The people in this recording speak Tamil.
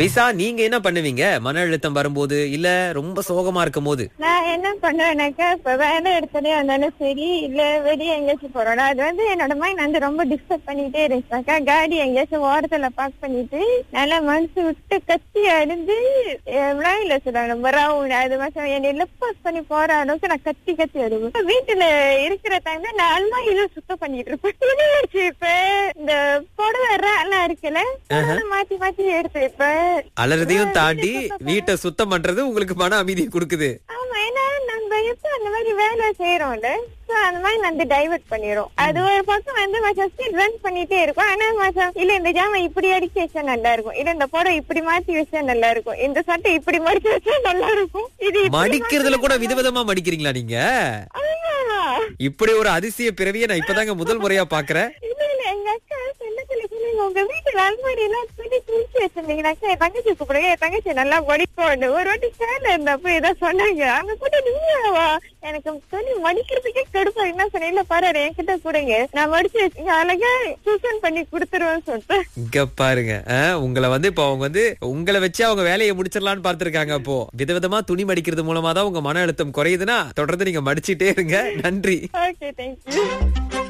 விசா நீங்க என்ன பண்ணுவீங்க மன அழுத்தம் வரும்போது இல்ல ரொம்ப சோகமா இருக்கும் போது நான் என்ன பண்ணுவேன்னாக்கா இப்ப வேலை எடுத்ததே இருந்தாலும் சரி இல்ல வெளியே எங்கேயாச்சும் போறோம்னா அது வந்து என்னோட மைண்ட் வந்து ரொம்ப டிஸ்டர்ப் பண்ணிட்டே இருந்துச்சாக்கா காடி எங்கேயாச்சும் ஓரத்துல பார்க் பண்ணிட்டு நல்லா மனசு விட்டு கத்தி அடிஞ்சு இல்ல சொல்லுவாங்க ரொம்ப ரவுண்ட் அது மாதிரி என்னை லெப்பாஸ் பண்ணி போற அளவுக்கு நான் கத்தி கத்தி அடிவேன் வீட்டுல இருக்கிற டைம்ல நான் அல்மாரியில சுத்தம் பண்ணிட்டு இருப்பேன் துணி வச்சு இப்ப இந்த புடவை எல்லாம் இருக்குல்ல அதெல்லாம் மாத்தி மாத்தி எடுத்து இப்ப அலறதையும் தாண்டி வீட்டை சுத்தம் பண்றது உங்களுக்கு மன அமைதியை கொடுக்குது ஆமா ஏன்னா நம்ம எப்ப அந்த மாதிரி வேலை செய்யறோம்ல சோ அந்த மாதிரி வந்து டைவர்ட் பண்ணிரும் அது ஒரு பக்கம் வந்து மச்சான் ஸ்டில் ரன் பண்ணிட்டே இருக்கும் ஆனா மச்சான் இல்ல இந்த ஜாமா இப்படி அடிக்க வச்சா நல்லா இருக்கும் இல்ல இந்த புடவை இப்படி மாத்தி வச்சா நல்லா இருக்கும் இந்த சட்டை இப்படி மடிச்சு வச்சா நல்லா இருக்கும் இது இப்படி மடிக்கிறதுல கூட விதவிதமா மடிக்கிறீங்களா நீங்க ஆமா. இப்படி ஒரு அதிசய பிறவியை நான் இப்பதாங்க முதல் முறையா பாக்குறேன் இல்ல இல்ல எங்க அக்கா சொன்னதுல சொன்னீங்க உங்க வீட்டுல அல்மாரி எல்லாம் துணி துணிச்சு வச்சிருந்தீங்கன்னாக்கா என் தங்கச்சி கூப்பிடுங்க என் தங்கச்சி நல்லா படிப்போன்னு ஒரு வாட்டி சேர்ல இருந்தப்ப ஏதோ சொன்னாங்க அங்க கூட நீங்கவா எனக்கு துணி மடிக்கிறதுக்கே கடுப்பா என்ன சொன்னேன் இல்ல பாரு என்கிட்ட கொடுங்க நான் மடிச்சு வச்சு அழகா டியூஷன் பண்ணி கொடுத்துருவேன்னு சொல்லிட்டு இங்க பாருங்க ஆ, உங்களை வந்து இப்ப அவங்க வந்து உங்களை வச்சு அவங்க வேலையை முடிச்சிடலாம்னு பார்த்திருக்காங்க அப்போ விதவிதமா துணி மடிக்கிறது மூலமா தான் உங்க மன அழுத்தம் குறையுதுன்னா தொடர்ந்து நீங்க மடிச்சிட்டே இருங்க நன்றி ஓகே தேங்க்யூ